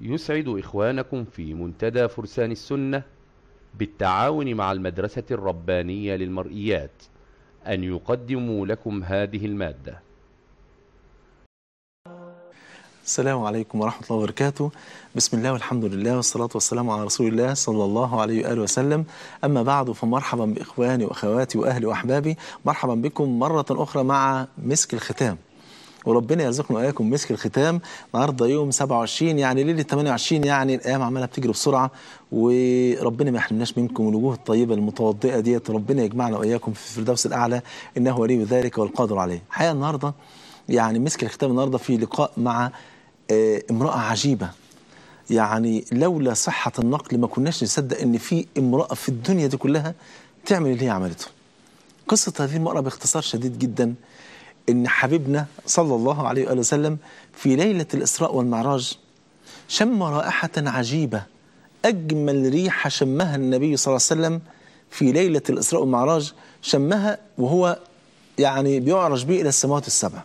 يسعد إخوانكم في منتدى فرسان السنة بالتعاون مع المدرسة الربانية للمرئيات أن يقدموا لكم هذه المادة السلام عليكم ورحمة الله وبركاته بسم الله والحمد لله والصلاة والسلام على رسول الله صلى الله عليه وآله وسلم أما بعد فمرحبا بإخواني وأخواتي وأهلي وأحبابي مرحبا بكم مرة أخرى مع مسك الختام وربنا يرزقنا وإياكم مسك الختام النهارده يوم 27 يعني ليلة 28 يعني الأيام عمالة بتجري بسرعة وربنا ما يحرمناش منكم الوجوه الطيبة المتوضئة ديت ربنا يجمعنا وإياكم في الفردوس الأعلى إنه ولي ذلك والقادر عليه الحقيقة النهارده يعني مسك الختام النهارده في لقاء مع آه، امرأة عجيبة يعني لولا صحة النقل ما كناش نصدق ان في امرأة في الدنيا دي كلها تعمل اللي هي عملته قصة هذه المرأة باختصار شديد جدا ان حبيبنا صلى الله عليه وآله وسلم في ليلة الإسراء والمعراج شم رائحة عجيبة أجمل ريحة شمها النبي صلى الله عليه وسلم في ليلة الإسراء والمعراج شمها وهو يعني بيعرج به إلى السماوات السبع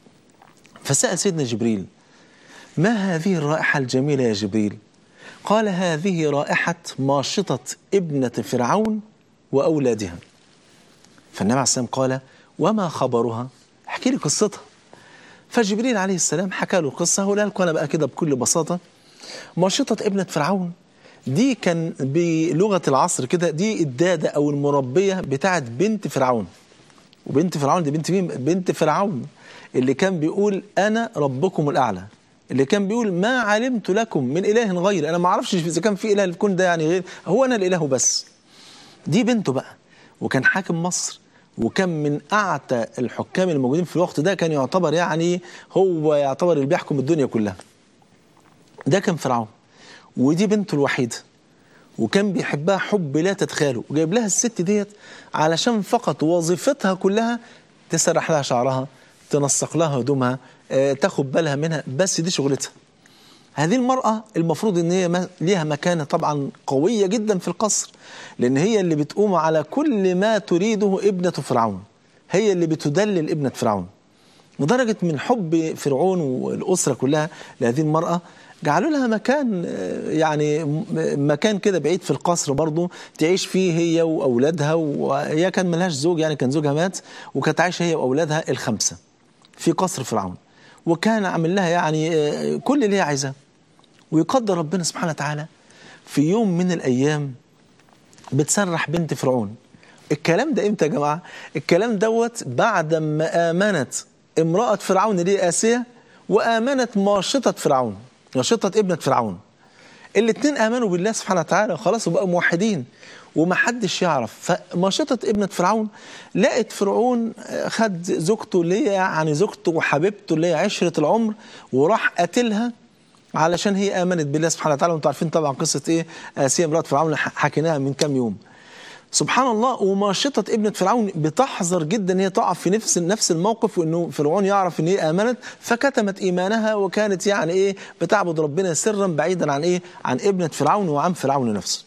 فسأل سيدنا جبريل ما هذه الرائحة الجميلة يا جبريل قال هذه رائحة ماشطة ابنة فرعون وأولادها فالنبي عليه السلام قال وما خبرها احكي لي قصتها فجبريل عليه السلام حكى له القصة هقولها لكم أنا بقى كده بكل بساطة ماشطة ابنة فرعون دي كان بلغة العصر كده دي الدادة أو المربية بتاعت بنت فرعون وبنت فرعون دي بنت مين؟ بنت فرعون اللي كان بيقول أنا ربكم الأعلى اللي كان بيقول ما علمت لكم من إله غير أنا ما أعرفش إذا كان في إله في الكون ده يعني غير هو أنا الإله بس دي بنته بقى وكان حاكم مصر وكان من أعتى الحكام الموجودين في الوقت ده كان يعتبر يعني هو يعتبر اللي بيحكم الدنيا كلها ده كان فرعون ودي بنته الوحيدة وكان بيحبها حب لا تتخيله وجايب لها الست ديت علشان فقط وظيفتها كلها تسرح لها شعرها تنسق لها هدومها آه، تاخد بالها منها بس دي شغلتها هذه المرأة المفروض ان هي ما- ليها مكانة طبعا قوية جدا في القصر لان هي اللي بتقوم على كل ما تريده ابنة فرعون هي اللي بتدلل ابنة فرعون لدرجة من حب فرعون والأسرة كلها لهذه المرأة جعلوا لها مكان آه، يعني م- مكان كده بعيد في القصر برضه تعيش فيه هي وأولادها وهي كان ملهاش زوج يعني كان زوجها مات وكانت عايشة هي وأولادها الخمسة في قصر فرعون وكان عامل لها يعني آه، كل اللي هي عايزاه ويقدر ربنا سبحانه وتعالى في يوم من الأيام بتسرح بنت فرعون الكلام ده امتى يا جماعة الكلام دوت بعد ما آمنت امرأة فرعون دي آسية وآمنت ماشطة فرعون ماشطة ابنة فرعون الاثنين آمنوا بالله سبحانه وتعالى خلاص وبقوا موحدين ومحدش يعرف فماشطة ابنة فرعون لقت فرعون آه، خد زوجته اللي هي يعني زوجته وحبيبته اللي هي عشرة العمر وراح قتلها علشان هي آمنت بالله سبحانه وتعالى وانتم عارفين طبعا قصة ايه آسيا امرأة فرعون ح- حكيناها من كام يوم سبحان الله وماشطة ابنة فرعون بتحذر جدا ان هي تقع في نفس نفس الموقف وانه فرعون يعرف ان هي امنت فكتمت ايمانها وكانت يعني ايه بتعبد ربنا سرا بعيدا عن ايه عن ابنة فرعون وعن فرعون نفسه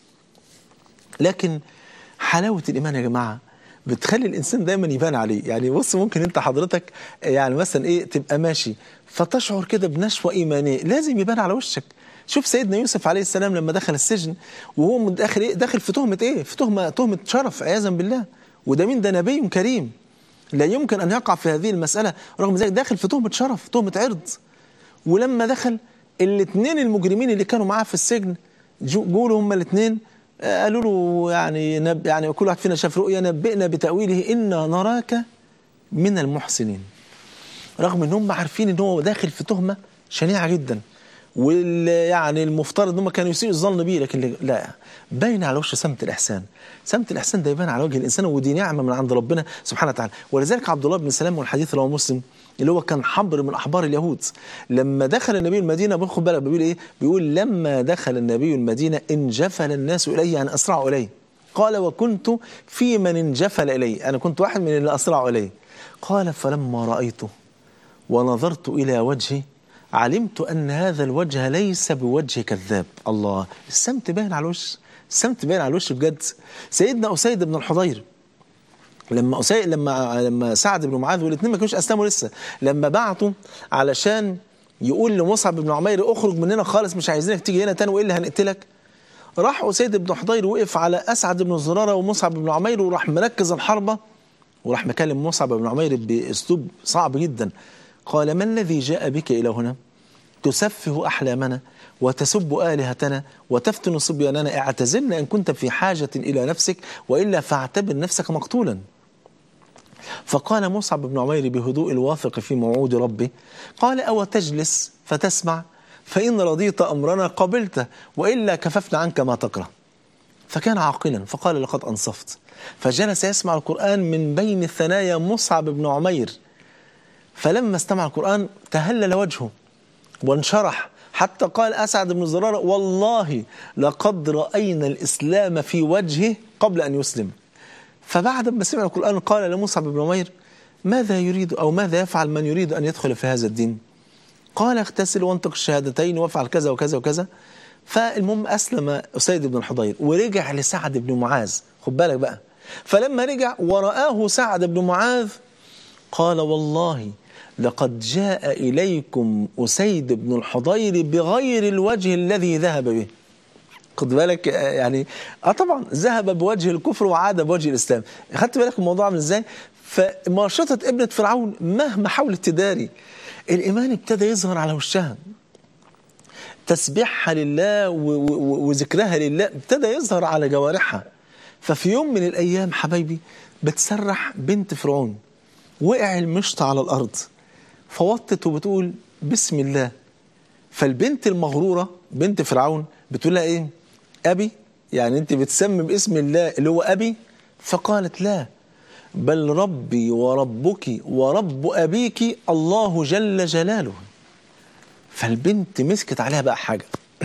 لكن حلاوة الإيمان يا جماعة بتخلي الإنسان دايما يبان عليه يعني بص ممكن أنت حضرتك يعني مثلا إيه تبقى ماشي فتشعر كده بنشوة إيمانية لازم يبان على وشك شوف سيدنا يوسف عليه السلام لما دخل السجن وهو من داخل إيه داخل في تهمة إيه في تهمة تهمة شرف عياذا بالله وده مين ده نبي كريم لا يمكن أن يقع في هذه المسألة رغم ذلك داخل في تهمة شرف تهمة عرض ولما دخل الاثنين المجرمين اللي كانوا معاه في السجن جو- جولوا هما الاثنين قالوا له يعني نب يعني كل واحد فينا شاف رؤيا نبئنا بتأويله إنا نراك من المحسنين رغم ان هم عارفين ان هو داخل في تهمه شنيعه جدا وال يعني المفترض ان هم كانوا يسيئوا الظن بيه لكن لا باين على وشه سمت الاحسان سمت الاحسان ده يبان على وجه الانسان ودي نعمه من عند ربنا سبحانه وتعالى ولذلك عبد الله بن سلام والحديث رواه مسلم اللي هو كان حبر من احبار اليهود لما دخل النبي المدينه باخد بالك بيقول ايه بيقول لما دخل النبي المدينه انجفل الناس اليه يعني اسرعوا اليه قال وكنت في من انجفل الي انا كنت واحد من اللي اسرعوا اليه قال فلما رايته ونظرت إلى وجهه علمت أن هذا الوجه ليس بوجه كذاب الله السمت باين على الوش السمت باين على الوش بجد سيدنا أسيد بن الحضير لما أسيد لما لما سعد بن معاذ والاثنين ما كانوش أسلموا لسه لما بعتوا علشان يقول لمصعب بن عمير اخرج مننا خالص مش عايزينك تيجي هنا تاني والا هنقتلك راح أسيد بن حضير وقف على أسعد بن زرارة ومصعب بن عمير وراح مركز الحربة وراح مكلم مصعب بن عمير بأسلوب صعب جدا قال ما الذي جاء بك إلى هنا تسفه أحلامنا وتسب آلهتنا وتفتن صبياننا اعتزلنا إن كنت في حاجة إلى نفسك وإلا فاعتبر نفسك مقتولا فقال مصعب بن عمير بهدوء الواثق في موعود ربه قال أو تجلس فتسمع فإن رضيت أمرنا قبلته وإلا كففنا عنك ما تكره فكان عاقلا فقال لقد أنصفت فجلس يسمع القرآن من بين الثنايا مصعب بن عمير فلما استمع القرآن تهلل وجهه وانشرح حتى قال أسعد بن زرارة والله لقد رأينا الإسلام في وجهه قبل أن يسلم فبعد ما سمع القرآن قال لمصعب بن عمير ماذا يريد أو ماذا يفعل من يريد أن يدخل في هذا الدين قال اغتسل وانطق الشهادتين وافعل كذا وكذا وكذا فالمهم أسلم أسيد بن الحضير ورجع لسعد بن معاذ خد بالك بقى فلما رجع ورآه سعد بن معاذ قال والله لقد جاء إليكم أسيد بن الحضير بغير الوجه الذي ذهب به خد بالك يعني اه طبعا ذهب بوجه الكفر وعاد بوجه الاسلام خدت بالك الموضوع عامل ازاي فماشطه ابنه فرعون مهما حاولت تداري الايمان ابتدى يظهر على وشها تسبيحها لله وذكرها لله ابتدى يظهر على جوارحها ففي يوم من الايام حبايبي بتسرح بنت فرعون وقع المشط على الارض فوطت وبتقول بسم الله فالبنت المغروره بنت فرعون بتقول لها ايه ابي يعني انت بتسمي باسم الله اللي هو ابي فقالت لا بل ربي وربك ورب ابيك الله جل جلاله فالبنت مسكت عليها بقى حاجه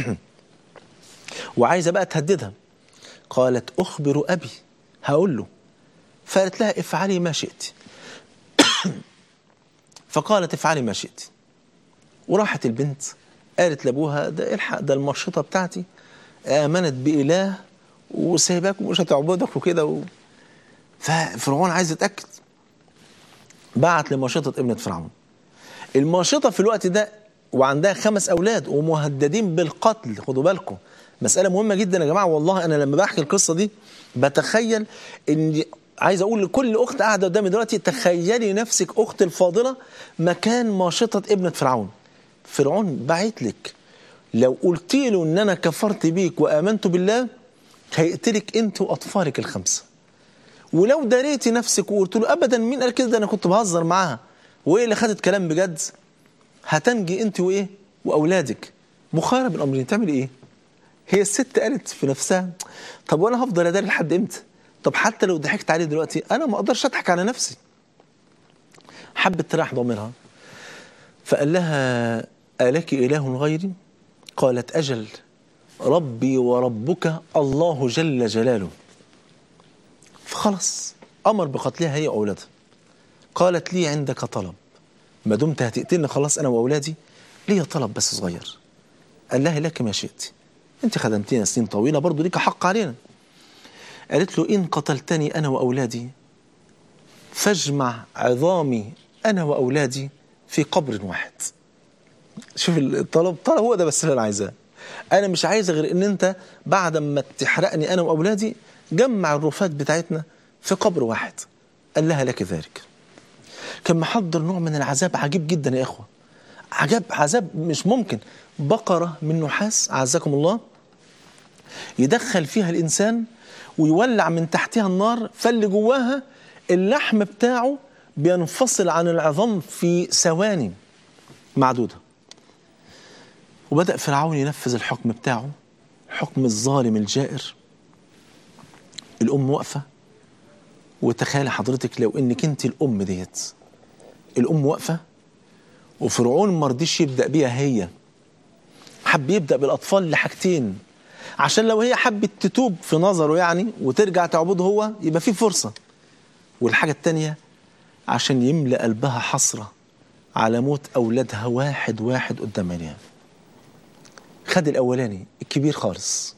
وعايزه بقى تهددها قالت اخبر ابي هقول له فقالت لها افعلي ما شئت فقالت افعلي ما شئت وراحت البنت قالت لابوها ده الحق ده المرشطه بتاعتي امنت باله وسايباك ومش هتعبدك وكده و... ففرعون عايز يتاكد بعت لمرشطه ابنه فرعون المرشطه في الوقت ده وعندها خمس اولاد ومهددين بالقتل خدوا بالكم مساله مهمه جدا يا جماعه والله انا لما بحكي القصه دي بتخيل ان عايز اقول لكل اخت قاعده قدامي دلوقتي تخيلي نفسك اخت الفاضله مكان ماشطه ابنه فرعون فرعون بعت لك لو قلت له ان انا كفرت بيك وامنت بالله هيقتلك انت واطفالك الخمسه ولو داريتي نفسك وقلت له ابدا مين قال كده ده انا كنت بهزر معاها وايه اللي خدت كلام بجد هتنجي انت وايه واولادك مخيره بالامرين تعمل ايه هي الست قالت في نفسها طب وانا هفضل اداري لحد امتى طب حتى لو ضحكت عليه دلوقتي انا ما اقدرش اضحك على نفسي حبت تريح ضميرها فقال لها ألك إله غيري قالت أجل ربي وربك الله جل جلاله فخلص أمر بقتلها هي وأولادها قالت لي عندك طلب ما دمت هتقتلني خلاص أنا وأولادي لي طلب بس صغير قال لها لك ما شئت أنت خدمتينا سنين طويلة برضو ليك حق علينا قالت له إن قتلتني أنا وأولادي فاجمع عظامي أنا وأولادي في قبر واحد شوف الطلب طلب هو ده بس اللي انا عايزاه انا مش عايز غير ان انت بعد ما تحرقني انا واولادي جمع الرفات بتاعتنا في قبر واحد قال لها لك ذلك كان محضر نوع من العذاب عجيب جدا يا اخوه عجب عذاب مش ممكن بقره من نحاس اعزكم الله يدخل فيها الانسان ويولع من تحتها النار فاللي جواها اللحم بتاعه بينفصل عن العظام في ثواني معدودة وبدأ فرعون ينفذ الحكم بتاعه حكم الظالم الجائر الأم واقفة وتخيل حضرتك لو انك انت الأم ديت الأم واقفة وفرعون ما رضيش يبدأ بيها هي حب يبدأ بالأطفال لحاجتين عشان لو هي حبت تتوب في نظره يعني وترجع تعبده هو يبقى في فرصة والحاجة التانية عشان يملأ قلبها حسرة على موت أولادها واحد واحد قدام عينيها خد الأولاني الكبير خالص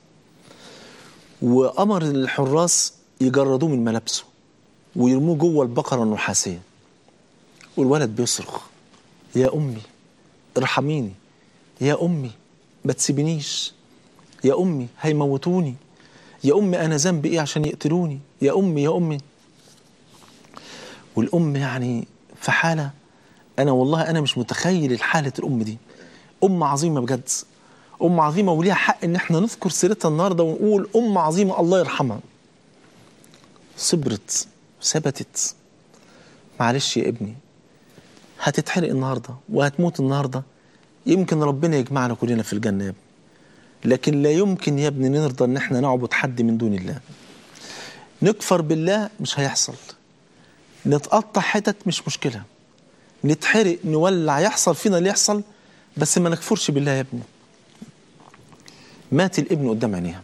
وأمر الحراس يجردوه من ملابسه ويرموه جوه البقرة النحاسية والولد بيصرخ يا أمي ارحميني يا أمي ما تسيبنيش يا أمي هيموتوني يا أمي أنا ذنبي إيه عشان يقتلوني يا أمي يا أمي والأم يعني في حالة أنا والله أنا مش متخيل الحالة الأم دي أم عظيمة بجد أم عظيمة وليها حق إن إحنا نذكر سيرتها النهاردة ونقول أم عظيمة الله يرحمها صبرت ثبتت معلش يا ابني هتتحرق النهاردة وهتموت النهاردة يمكن ربنا يجمعنا كلنا في الجنة يا ابني لكن لا يمكن يا ابني نرضى ان احنا نعبد حد من دون الله نكفر بالله مش هيحصل نتقطع حتت مش مشكلة نتحرق نولع يحصل فينا اللي يحصل بس ما نكفرش بالله يا ابني مات الابن قدام عينيها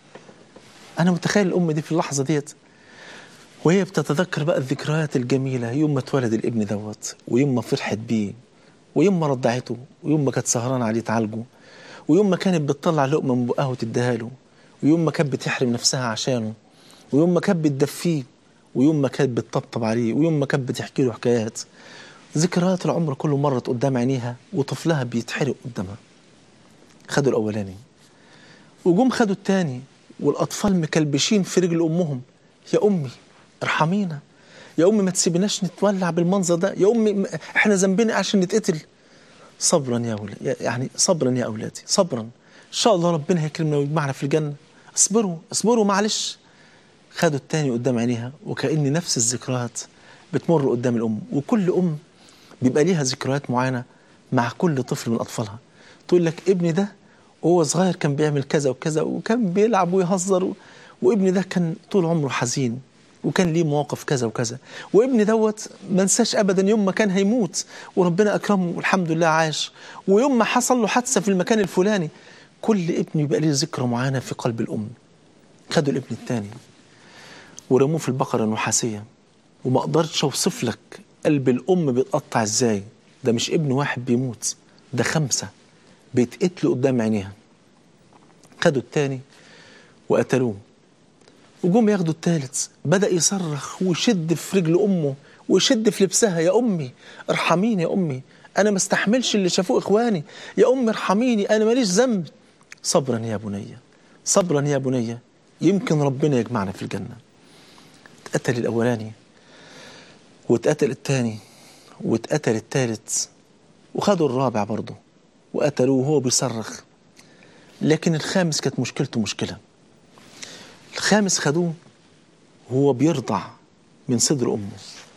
انا متخيل الام دي في اللحظه ديت وهي بتتذكر بقى الذكريات الجميله يوم ما اتولد الابن دوت ويوم ما فرحت بيه ويوم ما رضعته ويوم ما كانت سهرانه عليه تعالجه ويوم ما كانت بتطلع لقمه من بقها وتديها له ويوم ما كانت بتحرم نفسها عشانه ويوم ما كانت بتدفيه ويوم ما كانت بتطبطب عليه ويوم ما كانت بتحكي له حكايات ذكريات العمر كله مرت قدام عينيها وطفلها بيتحرق قدامها خدوا الاولاني وجم خدوا التاني والاطفال مكلبشين في رجل امهم يا امي ارحمينا يا امي ما تسيبناش نتولع بالمنظر ده يا امي م- احنا ذنبنا إيه عشان نتقتل صبرا يا ولاد يعني صبرا يا اولادي صبرا ان شاء الله ربنا هيكرمنا ويجمعنا في الجنه اصبروا اصبروا معلش خدوا التاني قدام عينيها وكأن نفس الذكريات بتمر قدام الأم وكل أم بيبقى ليها ذكريات معينة مع كل طفل من أطفالها تقول لك ابني ده وهو صغير كان بيعمل كذا وكذا وكان بيلعب ويهزر و... وابني ده كان طول عمره حزين وكان ليه مواقف كذا وكذا وابني دوت ما انساش ابدا يوم ما كان هيموت وربنا اكرمه والحمد لله عاش ويوم ما حصل له حادثه في المكان الفلاني كل ابن يبقى ليه ذكرى معينه في قلب الام خدوا الابن الثاني ورموه في البقرة النحاسية وما اقدرش اوصف لك قلب الام بيتقطع ازاي ده مش ابن واحد بيموت ده خمسة بيتقتلوا قدام عينيها خدوا التاني وقتلوه وجم ياخدوا التالت بدأ يصرخ ويشد في رجل أمه ويشد في لبسها يا أمي ارحميني يا أمي أنا ما استحملش اللي شافوه إخواني يا أمي ارحميني أنا ماليش ذنب صبرا يا بني صبرا يا بني يمكن ربنا يجمعنا في الجنة اتقتل الأولاني واتقتل التاني واتقتل التالت وخدوا الرابع برضه وقتلوه وهو بيصرخ لكن الخامس كانت مشكلته مشكلة الخامس خدوه وهو بيرضع من صدر أمه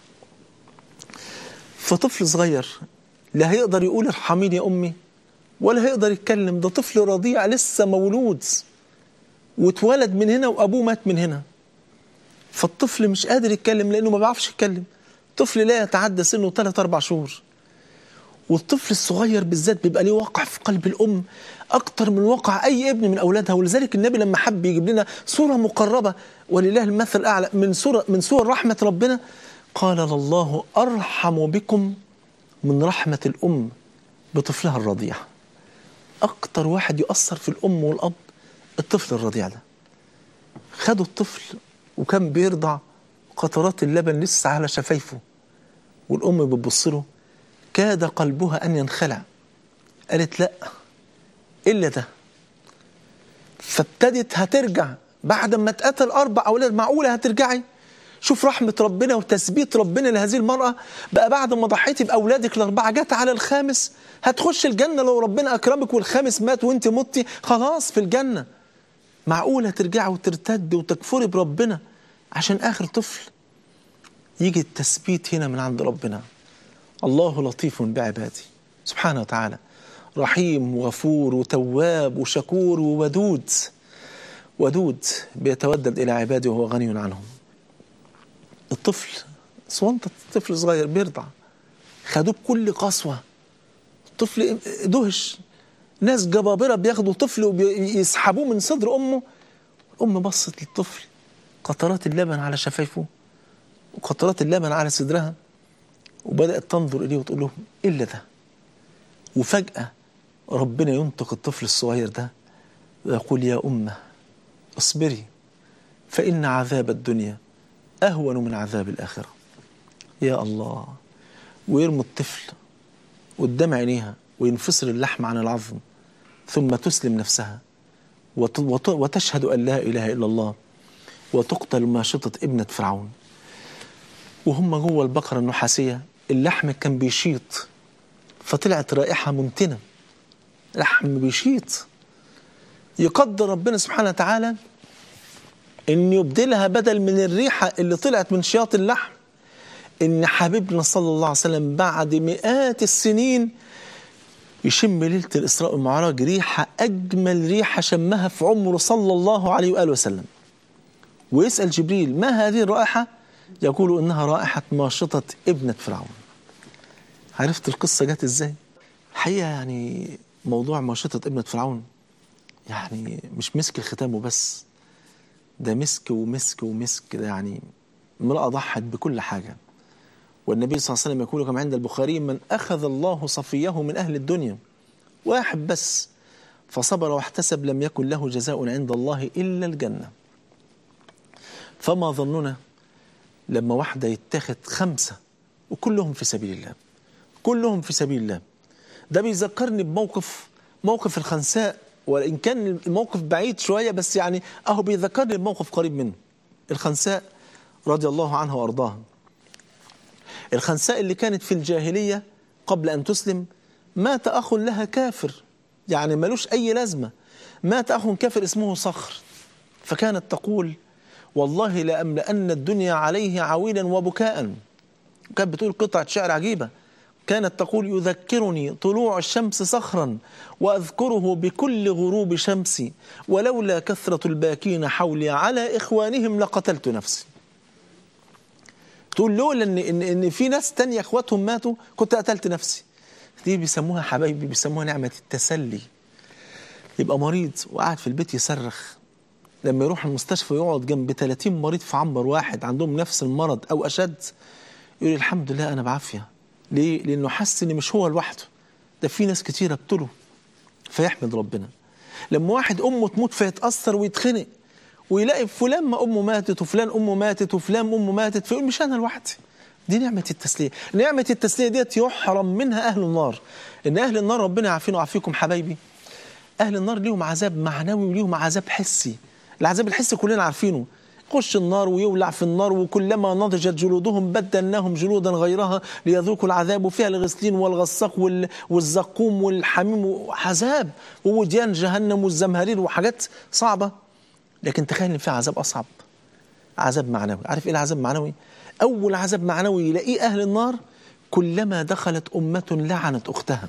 فطفل صغير لا هيقدر يقول ارحميني يا أمي ولا هيقدر يتكلم ده طفل رضيع لسه مولود واتولد من هنا وأبوه مات من هنا فالطفل مش قادر يتكلم لأنه ما بيعرفش يتكلم طفل لا يتعدى سنه 3 4 شهور والطفل الصغير بالذات بيبقى ليه وقع في قلب الام اكتر من وقع اي ابن من اولادها ولذلك النبي لما حب يجيب لنا صوره مقربه ولله المثل الاعلى من صوره من صور رحمه ربنا قال الله ارحم بكم من رحمه الام بطفلها الرضيع اكتر واحد يؤثر في الام والاب الطفل الرضيع ده خدوا الطفل وكان بيرضع قطرات اللبن لسه على شفايفه والام بتبص له كاد قلبها أن ينخلع قالت لا إلا ده فابتدت هترجع بعد ما اتقتل أربع أولاد معقولة هترجعي شوف رحمة ربنا وتثبيت ربنا لهذه المرأة بقى بعد ما ضحيتي بأولادك الأربعة جت على الخامس هتخش الجنة لو ربنا أكرمك والخامس مات وانت متي خلاص في الجنة معقولة ترجعي وترتد وتكفري بربنا عشان آخر طفل يجي التثبيت هنا من عند ربنا الله لطيف بعباده سبحانه وتعالى رحيم وغفور وتواب وشكور وودود ودود بيتودد إلى عباده وهو غني عنهم الطفل صوانت طفل صغير بيرضع خدوه بكل قسوة الطفل دهش ناس جبابرة بياخدوا طفل ويسحبوه من صدر أمه الأم بصت للطفل قطرات اللبن على شفايفه وقطرات اللبن على صدرها وبدأت تنظر إليه وتقول له إلا ده وفجأة ربنا ينطق الطفل الصغير ده ويقول يا أمة اصبري فإن عذاب الدنيا أهون من عذاب الآخرة يا الله ويرموا الطفل قدام عينيها وينفصل اللحم عن العظم ثم تسلم نفسها وت- وت- وتشهد أن لا إله إلا الله وتقتل ماشطة ابنة فرعون وهم جوه البقرة النحاسية اللحم كان بيشيط فطلعت رائحة منتنة لحم بيشيط يقدر ربنا سبحانه وتعالى ان يبدلها بدل من الريحة اللي طلعت من شياط اللحم ان حبيبنا صلى الله عليه وسلم بعد مئات السنين يشم ليلة الإسراء والمعراج ريحة أجمل ريحة شمها في عمره صلى الله عليه وآله وسلم ويسأل جبريل ما هذه الرائحة يقول إنها رائحة ماشطة ابنة فرعون عرفت القصة جت إزاي حقيقة يعني موضوع ماشطة ابنة فرعون يعني مش مسك الختام وبس ده مسك ومسك ومسك ده يعني امرأة ضحت بكل حاجة والنبي صلى الله عليه وسلم يقول كما عند البخاري من أخذ الله صفيه من أهل الدنيا واحد بس فصبر واحتسب لم يكن له جزاء عند الله إلا الجنة فما ظننا لما واحدة يتاخد خمسة وكلهم في سبيل الله كلهم في سبيل الله ده بيذكرني بموقف موقف الخنساء وإن كان الموقف بعيد شوية بس يعني أهو بيذكرني بموقف قريب منه الخنساء رضي الله عنها وأرضاها الخنساء اللي كانت في الجاهلية قبل أن تسلم مات أخ لها كافر يعني ملوش أي لازمة مات أخ كافر اسمه صخر فكانت تقول والله لأملأن الدنيا عليه عويلا وبكاء كانت بتقول قطعة شعر عجيبة كانت تقول يذكرني طلوع الشمس صخرا وأذكره بكل غروب شمسي ولولا كثرة الباكين حولي على إخوانهم لقتلت نفسي تقول لولا ان ان ان في ناس تانية اخواتهم ماتوا كنت قتلت نفسي دي بيسموها حبايبي بيسموها نعمة التسلي يبقى مريض وقاعد في البيت يصرخ لما يروح المستشفى يقعد جنب 30 مريض في عنبر واحد عندهم نفس المرض او اشد يقول الحمد لله انا بعافيه ليه؟ لانه حس ان مش هو لوحده ده في ناس كتيره ابتلوا فيحمد ربنا لما واحد امه تموت فيتاثر ويتخنق ويلاقي فلان ما امه ماتت وفلان امه ماتت وفلان امه ماتت فيقول مش انا لوحدي دي نعمة التسلية نعمة التسلية ديت يحرم منها أهل النار إن أهل النار ربنا يعافينا ويعافيكم حبايبي أهل النار ليهم عذاب معنوي وليهم عذاب حسي العذاب الحسي كلنا عارفينه يخش النار ويولع في النار وكلما نضجت جلودهم بدلناهم جلودا غيرها ليذوقوا العذاب وفيها الغسلين والغساق وال- والزقوم والحميم وعذاب ووديان جهنم والزمهرير وحاجات صعبة لكن تخيل ان في عذاب اصعب عذاب معنوي عارف ايه العذاب المعنوي اول عذاب معنوي يلاقيه اهل النار كلما دخلت امه لعنت اختها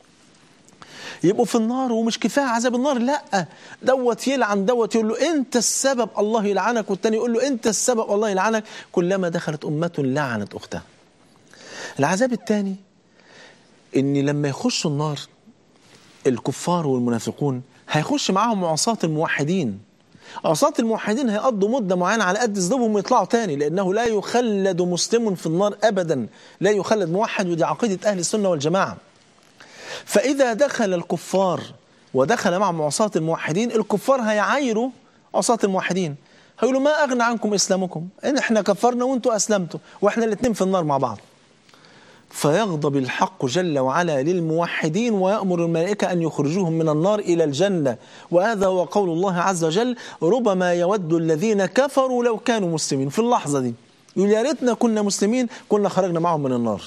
يبقوا في النار ومش كفايه عذاب النار لا دوت يلعن دوت يقول له انت السبب الله يلعنك والتاني يقول له انت السبب الله يلعنك كلما دخلت امه لعنت اختها العذاب الثاني ان لما يخشوا النار الكفار والمنافقون هيخش معاهم عصاة الموحدين عصاة الموحدين هيقضوا مدة معينة على قد ذنوبهم ويطلعوا تاني لأنه لا يخلد مسلم في النار أبدا لا يخلد موحد ودي عقيدة أهل السنة والجماعة فإذا دخل الكفار ودخل معهم عصاة الموحدين الكفار هيعايروا عصاة الموحدين هيقولوا ما أغنى عنكم إسلامكم إن إحنا كفرنا وأنتوا أسلمتوا وإحنا الاتنين في النار مع بعض فيغضب الحق جل وعلا للموحدين ويأمر الملائكة أن يخرجوهم من النار إلى الجنة وهذا هو قول الله عز وجل ربما يود الذين كفروا لو كانوا مسلمين في اللحظة دي يقول يا ريتنا كنا مسلمين كنا خرجنا معهم من النار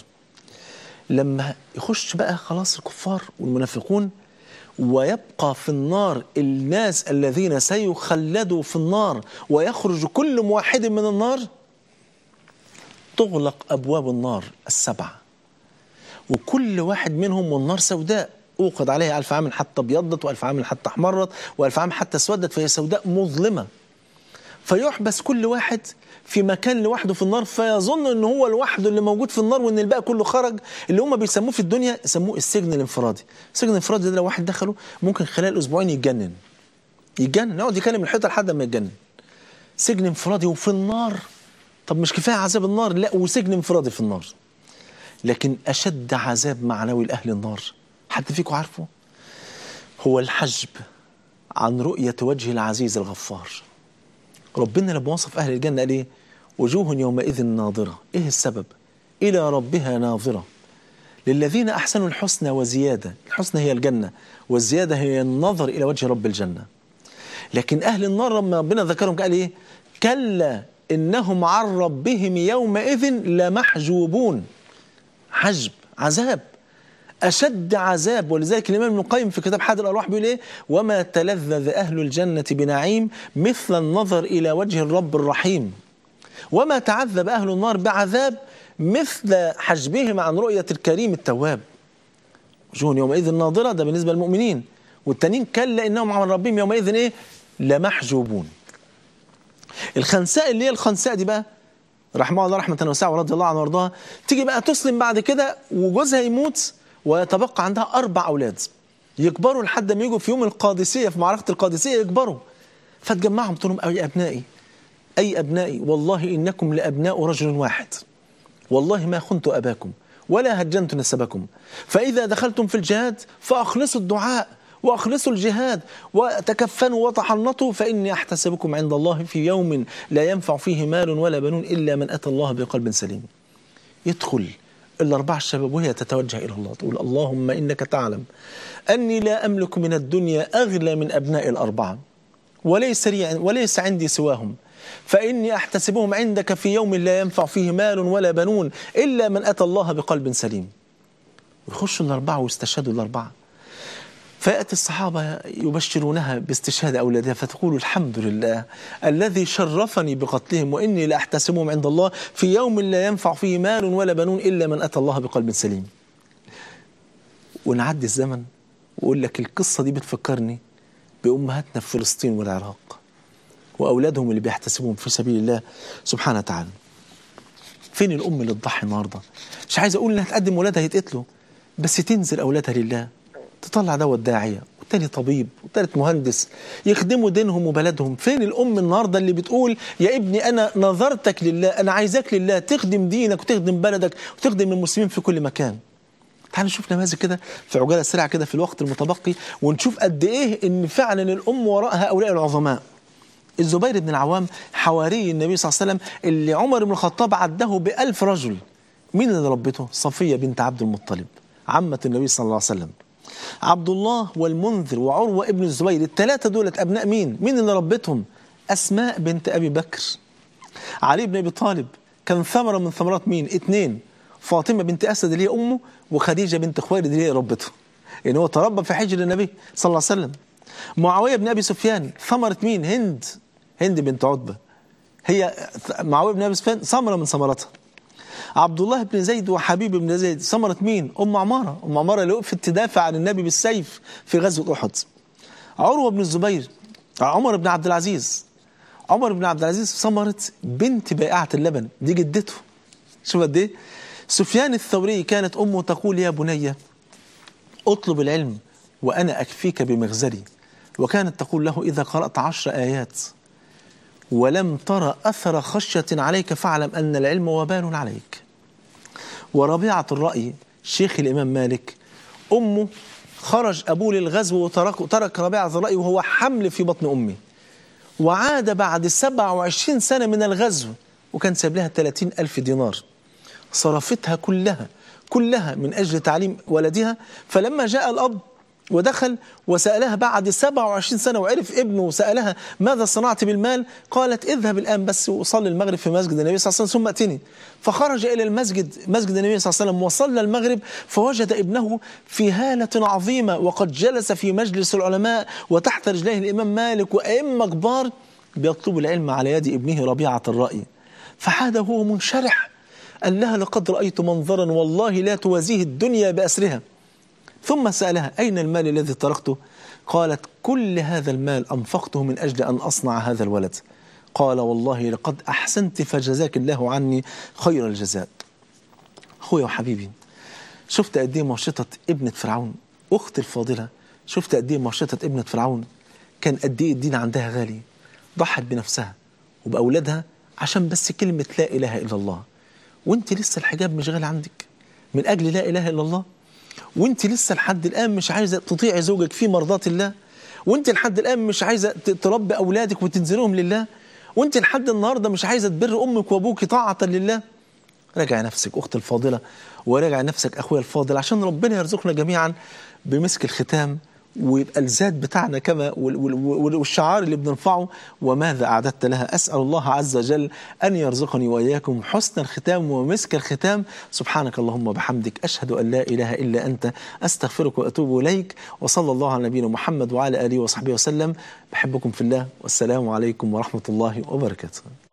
لما يخش بقى خلاص الكفار والمنافقون ويبقى في النار الناس الذين سيخلدوا في النار ويخرج كل موحد من النار تغلق أبواب النار السبعة وكل واحد منهم والنار سوداء أوقد عليها ألف عام حتى ابيضت وألف عام حتى احمرت وألف عام حتى اسودت فهي سوداء مظلمة فيحبس كل واحد في مكان لوحده في النار فيظن ان هو لوحده اللي موجود في النار وان الباقي كله خرج اللي هم بيسموه في الدنيا يسموه السجن الانفرادي السجن الانفرادي ده لو واحد دخله ممكن خلال اسبوعين يتجنن يتجنن يقعد يكلم الحيطه لحد ما يتجنن سجن انفرادي وفي النار طب مش كفايه عذاب النار لا وسجن انفرادي في النار لكن اشد عذاب معنوي لاهل النار حد فيكم عارفه هو الحجب عن رؤيه وجه العزيز الغفار ربنا لما وصف اهل الجنه قال ايه وجوه يومئذ ناظره ايه السبب الى ربها ناظره للذين أحسنوا الحسنى وزيادة الحسنى هي الجنة والزيادة هي النظر إلى وجه رب الجنة لكن أهل النار لما ربنا ذكرهم قال إيه كلا إنهم عن ربهم يومئذ لمحجوبون حجب عذاب أشد عذاب ولذلك الإمام ابن القيم في كتاب حاد الأرواح بيقول إيه وما تلذذ أهل الجنة بنعيم مثل النظر إلى وجه الرب الرحيم وما تعذب أهل النار بعذاب مثل حجبهم عن رؤية الكريم التواب وجوه يومئذ ناظرة ده بالنسبة للمؤمنين والتانيين كلا إنهم عن ربهم يومئذ إيه لمحجوبون الخنساء اللي هي الخنساء دي بقى رحمه الله رحمة واسعة ورضي الله عنه وارضاها تيجي بقى تسلم بعد كده وجوزها يموت ويتبقى عندها أربع أولاد يكبروا لحد ما يجوا في يوم القادسية في معركة القادسية يكبروا فتجمعهم تقول لهم أي أبنائي أي أبنائي والله إنكم لأبناء رجل واحد والله ما خنت أباكم ولا هجنت نسبكم فإذا دخلتم في الجهاد فأخلصوا الدعاء وأخلصوا الجهاد وتكفنوا وتحنطوا فإني أحتسبكم عند الله في يوم لا ينفع فيه مال ولا بنون إلا من أتى الله بقلب سليم يدخل الأربعة الشباب وهي تتوجه إلى الله تقول اللهم إنك تعلم أني لا أملك من الدنيا أغلى من أبناء الأربعة وليس, لي وليس عندي سواهم فإني أحتسبهم عندك في يوم لا ينفع فيه مال ولا بنون إلا من أتى الله بقلب سليم ويخشوا الأربعة ويستشهدوا الأربعة فيأتي الصحابة يبشرونها باستشهاد أولادها فتقول الحمد لله الذي شرفني بقتلهم وإني لأحتسبهم عند الله في يوم لا ينفع فيه مال ولا بنون إلا من أتى الله بقلب سليم ونعدي الزمن وأقول لك القصة دي بتفكرني بأمهاتنا في فلسطين والعراق وأولادهم اللي بيحتسبهم في سبيل الله سبحانه وتعالى فين الأم اللي تضحي النهاردة مش عايز أقول إنها تقدم ولادها يتقتلوا بس تنزل أولادها لله تطلع دوت داعية والتاني طبيب والتالت مهندس يخدموا دينهم وبلدهم فين الأم النهاردة اللي بتقول يا ابني أنا نظرتك لله أنا عايزاك لله تخدم دينك وتخدم بلدك وتخدم المسلمين في كل مكان تعال نشوف نماذج كده في عجالة سريعة كده في الوقت المتبقي ونشوف قد إيه إن فعلا الأم وراء هؤلاء العظماء الزبير بن العوام حواري النبي صلى الله عليه وسلم اللي عمر بن الخطاب عده بألف رجل مين اللي ربته؟ صفية بنت عبد المطلب عمة النبي صلى الله عليه وسلم عبد الله والمنذر وعروة ابن الزبير الثلاثة دولة أبناء مين؟ مين اللي ربتهم؟ أسماء بنت أبي بكر علي بن أبي طالب كان ثمرة من ثمرات مين؟ اثنين فاطمة بنت أسد اللي هي أمه وخديجة بنت خويلد اللي هي ربته يعني هو تربى في حجر النبي صلى الله عليه وسلم معاوية بن أبي سفيان ثمرة مين؟ هند هند بنت عتبة هي معاوية بن أبي سفيان ثمرة من ثمراتها عبد الله بن زيد وحبيب بن زيد ثمرة مين؟ أم عمارة أم عمارة اللي وقفت تدافع عن النبي بالسيف في غزوة أحد عروة بن الزبير عمر بن عبد العزيز عمر بن عبد العزيز ثمرة بنت بائعة اللبن دي جدته شوف قد ايه سفيان الثوري كانت أمه تقول يا بني اطلب العلم وأنا أكفيك بمغزلي وكانت تقول له إذا قرأت عشر آيات ولم ترى أثر خشية عليك فاعلم أن العلم وبال عليك وربيعة الرأي شيخ الإمام مالك أمه خرج أبوه للغزو وترك ترك ربيعة الرأي وهو حمل في بطن أمه وعاد بعد 27 سنة من الغزو وكان ساب لها 30 ألف دينار صرفتها كلها كلها من أجل تعليم ولدها فلما جاء الأب ودخل وسألها بعد 27 سنة وعرف ابنه وسألها ماذا صنعت بالمال قالت اذهب الآن بس وصلي المغرب في مسجد النبي صلى الله عليه وسلم ثم أتني فخرج إلى المسجد مسجد النبي صلى الله عليه وسلم وصلى المغرب فوجد ابنه في هالة عظيمة وقد جلس في مجلس العلماء وتحت رجليه الإمام مالك وأئمة كبار بيطلبوا العلم على يد ابنه ربيعة الرأي فحاد هو منشرح قال لها لقد رأيت منظرا والله لا توازيه الدنيا بأسرها ثم سألها أين المال الذي تركته قالت كل هذا المال أنفقته من أجل أن أصنع هذا الولد قال والله لقد أحسنت فجزاك الله عني خير الجزاء أخويا وحبيبي شفت قد ايه مرشطة ابنة فرعون أختي الفاضلة شفت قد ايه مرشطة ابنة فرعون كان قد ايه الدين عندها غالي ضحت بنفسها وبأولادها عشان بس كلمة لا إله إلا الله وانت لسه الحجاب مش غالي عندك من أجل لا إله إلا الله وانت لسه لحد الآن مش عايزة تطيعي زوجك في مرضات الله وانت لحد الآن مش عايزة تربي أولادك وتنزلهم لله وانت لحد النهاردة مش عايزة تبر أمك وأبوك طاعة لله راجع نفسك أختي الفاضلة وراجع نفسك أخويا الفاضل عشان ربنا يرزقنا جميعا بمسك الختام ويبقى الزاد بتاعنا كما وال- وال- وال- والشعار اللي بنرفعه وماذا أعددت لها أسأل الله عز وجل أن يرزقني وإياكم حسن الختام ومسك الختام سبحانك اللهم وبحمدك أشهد أن لا إله إلا أنت أستغفرك وأتوب إليك وصلى الله على نبينا محمد وعلى آله وصحبه وسلم بحبكم في الله والسلام عليكم ورحمة الله وبركاته